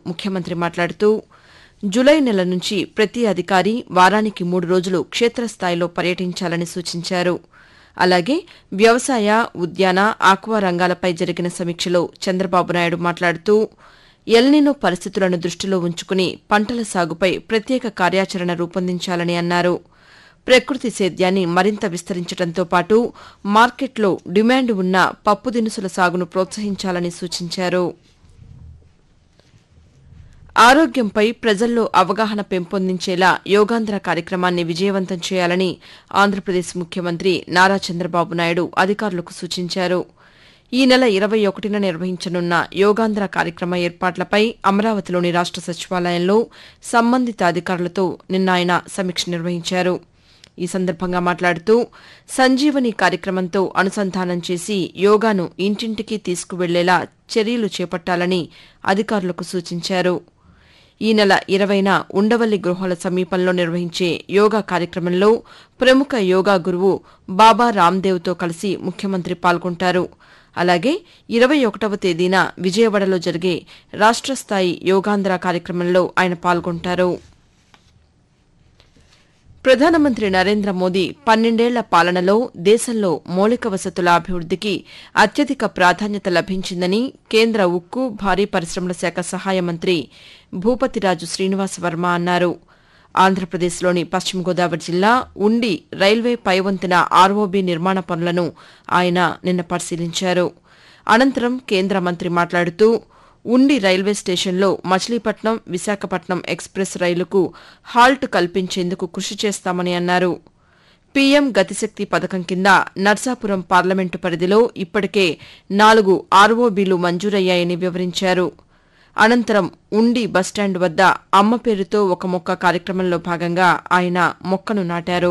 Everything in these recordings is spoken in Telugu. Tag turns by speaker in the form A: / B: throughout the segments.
A: ముఖ్యమంత్రి మాట్లాడుతూ జులై నెల నుంచి ప్రతి అధికారి వారానికి మూడు రోజులు క్షేత్రస్థాయిలో పర్యటించాలని సూచించారు అలాగే వ్యవసాయ ఉద్యాన ఆక్వా రంగాలపై జరిగిన సమీక్షలో చంద్రబాబు నాయుడు మాట్లాడుతూ ఎల్నినో పరిస్థితులను దృష్టిలో ఉంచుకుని పంటల సాగుపై ప్రత్యేక కార్యాచరణ రూపొందించాలని అన్నారు ప్రకృతి సేద్యాన్ని మరింత విస్తరించడంతో పాటు మార్కెట్లో డిమాండ్ ఉన్న పప్పు దినుసుల సాగును ప్రోత్సహించాలని సూచించారు ఆరోగ్యంపై ప్రజల్లో అవగాహన పెంపొందించేలా యోగాంధ్ర కార్యక్రమాన్ని విజయవంతం చేయాలని ఆంధ్రప్రదేశ్ ముఖ్యమంత్రి నారా చంద్రబాబు నాయుడు అధికారులకు సూచించారు ఈ నెల ఇరవై ఒకటిన నిర్వహించనున్న యోగాంధ్ర కార్యక్రమ ఏర్పాట్లపై అమరావతిలోని రాష్ట సచివాలయంలో సంబంధిత అధికారులతో నిన్న ఆయన సమీక్ష నిర్వహించారు ఈ సందర్భంగా మాట్లాడుతూ సంజీవని కార్యక్రమంతో అనుసంధానం చేసి యోగాను ఇంటింటికి తీసుకువెళ్లేలా చర్యలు చేపట్టాలని అధికారులకు సూచించారు ఈ నెల ఇరవైన ఉండవల్లి గృహాల సమీపంలో నిర్వహించే యోగా కార్యక్రమంలో ప్రముఖ యోగా గురువు బాబా రామ్దేవ్తో కలిసి ముఖ్యమంత్రి పాల్గొంటారు అలాగే ఇరవై ఒకటవ తేదీన విజయవాడలో జరిగే రాష్ట స్థాయి యోగాంధ్ర కార్యక్రమంలో ఆయన పాల్గొంటారు ప్రధానమంత్రి నరేంద్ర మోదీ పన్నెండేళ్ల పాలనలో దేశంలో మౌలిక వసతుల అభివృద్దికి అత్యధిక ప్రాధాన్యత లభించిందని కేంద్ర ఉక్కు భారీ పరిశ్రమల శాఖ సహాయ మంత్రి భూపతిరాజు శ్రీనివాస్ వర్మ అన్నారు ఆంధ్రప్రదేశ్లోని పశ్చిమ గోదావరి జిల్లా ఉండి రైల్వే పైవంతెన ఆర్ఓబీ నిర్మాణ పనులను ఆయన నిన్న పరిశీలించారు అనంతరం కేంద్ర మంత్రి మాట్లాడుతూ ఉండి రైల్వే స్టేషన్లో మచిలీపట్నం విశాఖపట్నం ఎక్స్ప్రెస్ రైలుకు హాల్ట్ కల్పించేందుకు కృషి చేస్తామని అన్నారు పీఎం గతిశక్తి పథకం కింద నర్సాపురం పార్లమెంటు పరిధిలో ఇప్పటికే నాలుగు ఆర్ఓబీలు మంజూరయ్యాయని వివరించారు అనంతరం ఉండి బస్టాండ్ వద్ద అమ్మ పేరుతో ఒక మొక్క కార్యక్రమంలో భాగంగా ఆయన మొక్కను నాటారు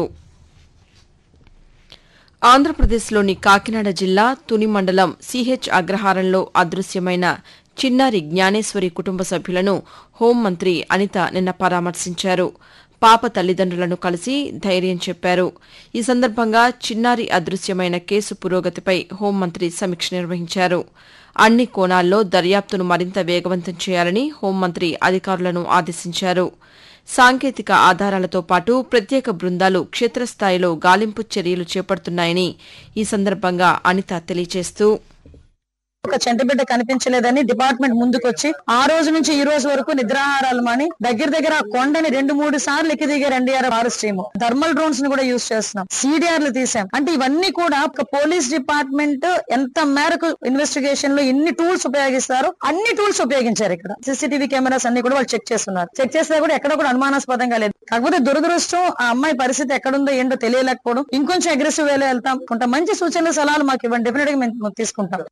A: ఆంధ్రప్రదేశ్లోని కాకినాడ జిల్లా తుని మండలం సిహెచ్ అగ్రహారంలో అదృశ్యమైన చిన్నారి జ్ఞానేశ్వరి కుటుంబ సభ్యులను హోంమంత్రి అనిత నిన్న పరామర్శించారు పాప తల్లిదండ్రులను కలిసి ధైర్యం చెప్పారు ఈ సందర్భంగా చిన్నారి అదృశ్యమైన కేసు పురోగతిపై హోంమంత్రి సమీక్ష నిర్వహించారు అన్ని కోణాల్లో దర్యాప్తును మరింత వేగవంతం చేయాలని హోంమంత్రి అధికారులను ఆదేశించారు సాంకేతిక ఆధారాలతో పాటు ప్రత్యేక బృందాలు క్షేత్రస్థాయిలో గాలింపు చర్యలు చేపడుతున్నాయని ఈ సందర్భంగా అనిత తెలియజేస్తూ
B: ఒక చంటిబిడ్డ కనిపించలేదని డిపార్ట్మెంట్ ముందుకొచ్చి ఆ రోజు నుంచి ఈ రోజు వరకు నిద్రాహారాలు మాని దగ్గర దగ్గర ఆ కొండని రెండు మూడు సార్లు ఎక్కి దిగారు NDR forest team thermal drones ని కూడా యూజ్ చేస్తున్నాం సిడిఆర్లు తీసాం అంటే ఇవన్నీ కూడా ఒక పోలీస్ డిపార్ట్మెంట్ ఎంత మేరకు ఇన్వెస్టిగేషన్ లో ఎన్ని టూల్స్ ఉపయోగిస్తారో అన్ని టూల్స్ ఉపయోగించారు ఇక్కడ సీసీటీవీ కెమెరాస్ అన్ని కూడా వాళ్ళు చెక్ చేస్తున్నారు చెక్ చేస్తే కూడా ఎక్కడ కూడా అనుమానాస్పదంగా లేదు కాకపోతే దురదృష్టం ఆ అమ్మాయి పరిస్థితి ఎక్కడుందో ఏంటో తెలియలేకపోవడం ఇంకొంచెం అగ్రెసివ్ వేలో వెళ్తాం కొంత మంచి సూచనలు సలహాలు మాకు ఇవ్వండి డెఫినెట్ గా మేము తీసుకుంటాం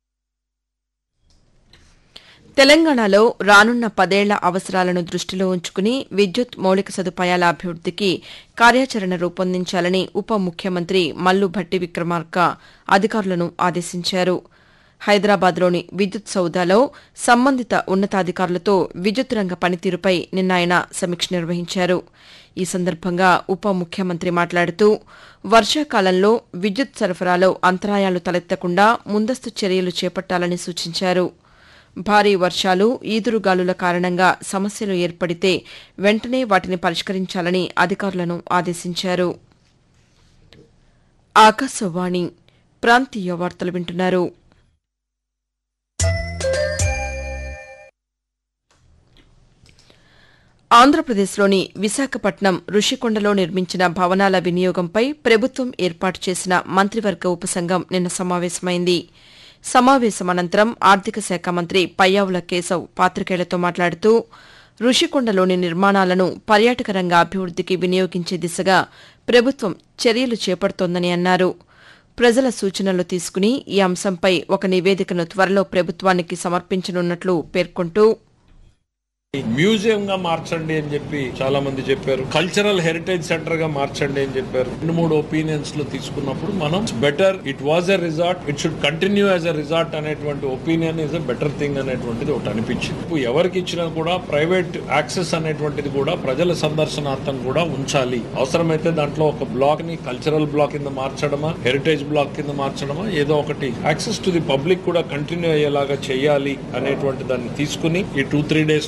A: తెలంగాణలో రానున్న పదేళ్ల అవసరాలను దృష్టిలో ఉంచుకుని విద్యుత్ మౌలిక సదుపాయాల అభివృద్దికి కార్యాచరణ రూపొందించాలని ఉప ముఖ్యమంత్రి మల్లు భట్టి విక్రమార్క అధికారులను ఆదేశించారు హైదరాబాద్లోని విద్యుత్ సౌదాలో సంబంధిత ఉన్నతాధికారులతో విద్యుత్ రంగ పనితీరుపై నిన్న ఆయన సమీక్ష నిర్వహించారు ఈ సందర్భంగా ఉప ముఖ్యమంత్రి మాట్లాడుతూ వర్షాకాలంలో విద్యుత్ సరఫరాలో అంతరాయాలు తలెత్తకుండా ముందస్తు చర్యలు చేపట్టాలని సూచించారు భారీ వర్షాలు ఈదురుగాలుల కారణంగా సమస్యలు ఏర్పడితే వెంటనే వాటిని పరిష్కరించాలని అధికారులను ఆదేశించారు ఆకాశవాణి ప్రాంతీయ వార్తలు వింటున్నారు ఆంధ్రప్రదేశ్లోని విశాఖపట్నం రుషికొండలో నిర్మించిన భవనాల వినియోగంపై ప్రభుత్వం ఏర్పాటు చేసిన మంత్రివర్గ ఉపసంఘం నిన్న సమావేశమైంది సమావేశం అనంతరం ఆర్థిక శాఖ మంత్రి పయ్యావుల కేశవ్ పాతికేయులతో మాట్లాడుతూ రుషికొండలోని నిర్మాణాలను పర్యాటక రంగ అభివృద్దికి వినియోగించే దిశగా ప్రభుత్వం చర్యలు చేపడుతోందని అన్నారు ప్రజల సూచనలు తీసుకుని ఈ అంశంపై ఒక నివేదికను త్వరలో ప్రభుత్వానికి సమర్పించనున్నట్లు పేర్కొంటూ
C: మ్యూజియం గా మార్చండి అని చెప్పి చాలా మంది చెప్పారు కల్చరల్ హెరిటేజ్ సెంటర్ గా మార్చండి అని చెప్పారు రెండు మూడు ఒపీనియన్స్ లో తీసుకున్నప్పుడు మనం better it was a resort it should continue as a resort అనేటువంటి opinion is a better thing అనేటువంటిది ఒకటి అనిపించింది ఇప్పుడు ఎవరికి ఇచ్చినా కూడా ప్రైవేట్ యాక్సెస్ అనేటువంటిది కూడా ప్రజల సందర్శనార్థం కూడా ఉంచాలి అవసరమైతే దాంట్లో ఒక బ్లాక్ ని కల్చరల్ బ్లాక్ కింద మార్చడమా హెరిటేజ్ బ్లాక్ కింద మార్చడమా ఏదో ఒకటి యాక్సెస్ టు ది పబ్లిక్ కూడా కంటిన్యూ అయ్యేలాగా చేయాలి అనేటువంటి దాన్ని తీసుకుని ఈ టూ త్రీ డేస్